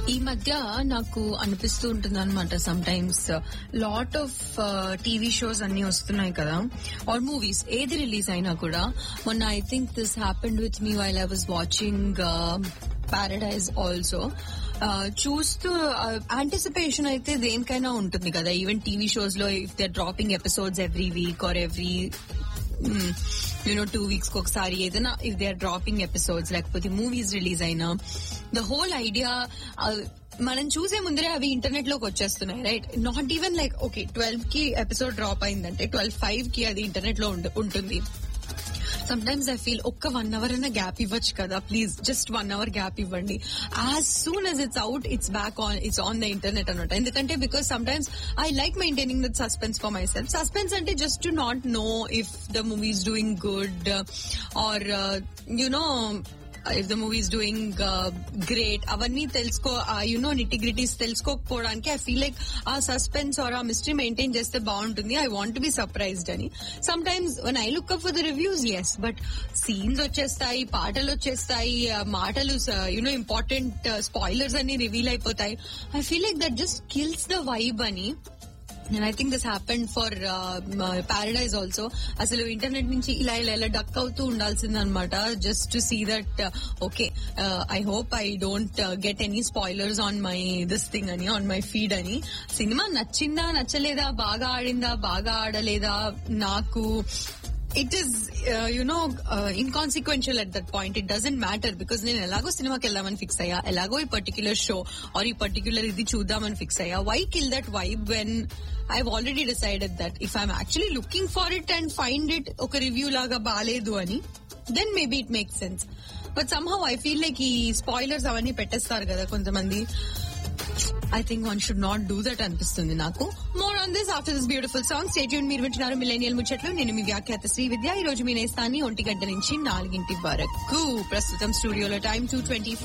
ఈ మధ్య నాకు అనిపిస్తూ ఉంటుంది అనమాట sometimes lot of TV shows అన్ని వస్తున్నాయి కదా ఆర్ మూవీస్ ఏది రిలీజ్ అయినా కూడా మొన్న I think this happened with me while I was watching Paradise also చూస్తూ యాంటిసిపేషన్ అయితే దేనికైనా ఉంటుంది కదా ఈవెన్ టీవీ షోస్ లో if they dropping episodes every week or every you know two weeks కి ఒకసారి ఏదైనా if they are dropping episodes లేకపోతే మూవీస్ రిలీజ్ అయినా ద హోల్ ఐడియా మనం చూసే ముందరే అవి ఇంటర్నెట్ లోకి వచ్చేస్తున్నాయి right not even like okay twelve కి ఎపిసోడ్ డ్రాప్ అయిందంటే ట్వెల్వ్ ఫైవ్ కి అది ఇంటర్నెట్ లో ఉండ- ఉంటుంది సమ్ టైమ్స్ ఐ ఫీల్ ఒక్క వన్ అవర్ అన్న గ్యాప్ ఇవ్వచ్చు కదా please just one hour gap ఇవ్వండి as soon as it's out it's back on it's on the internet అనమాట ఎందుకంటే because sometimes I like maintaining that suspense for myself suspense అంటే just to not know if the movie is doing good or you know if the movie is doing great అవన్నీ తెలుసుకో you know nitty gritties తెలుసుకోకపోవడానికి I feel like uh suspense or uh mystery maintain చేస్తే బాగుంటుంది I want be surprised అని sometimes when I look up for the reviews ఎస్ but scenes వచ్చేస్తాయి పాటలు వచ్చేస్తాయి ఆ మాటలు యునో ఇంపార్టెంట్ స్పాయిలర్స్ అన్ని రివీల్ అయిపోతాయి I feel like that just kills the vibe అని and I think this happened for Paradise also అసలు ఇంటర్నెట్ నుంచి ఇలా ఇలా ఇలా డక్ అవుతూ ఉండాల్సిందనమాట just to see that okay I hope I don't get any spoilers on my this thing అని ఆన్ మై ఫీడ్ అని సినిమా నచ్చిందా నచ్చలేదా బాగా ఆడిందా బాగా ఆడలేదా నాకు it is you know inconsequential at that point it doesn't matter because నేను ఎలాగో సినిమాకి వెళ్దామని ఫిక్స్ అయ్యా ఎలాగో ఈ పర్టిక్యులర్ షో ఆర్ ఈ పర్టిక్యులర్ ఇది చూద్దామని ఫిక్స్ అయ్యా why kill that vibe when I already decided that if I'm actually looking for it and find it ఒక రివ్యూ లాగా బాగాలేదు అని then maybe it make sense but somehow I feel like ఈ spoilers అవన్నీ పెట్టేస్తారు కదా కొంతమంది I think one should not do that అనిపిస్తుంది నాకు more on this after this beautiful song stay tuned మీరు వింటున్నారు మిలేనియల్ ముచ్చట్లు నేను మీ వ్యాఖ్యాత శ్రీ విద్య ఈ రోజు మీ నేస్తాన్ని ఒంటి గంట నుంచి నాలుగింటి వరకు ప్రస్తుతం స్టూడియోలో టైం టూ ట్వంటీ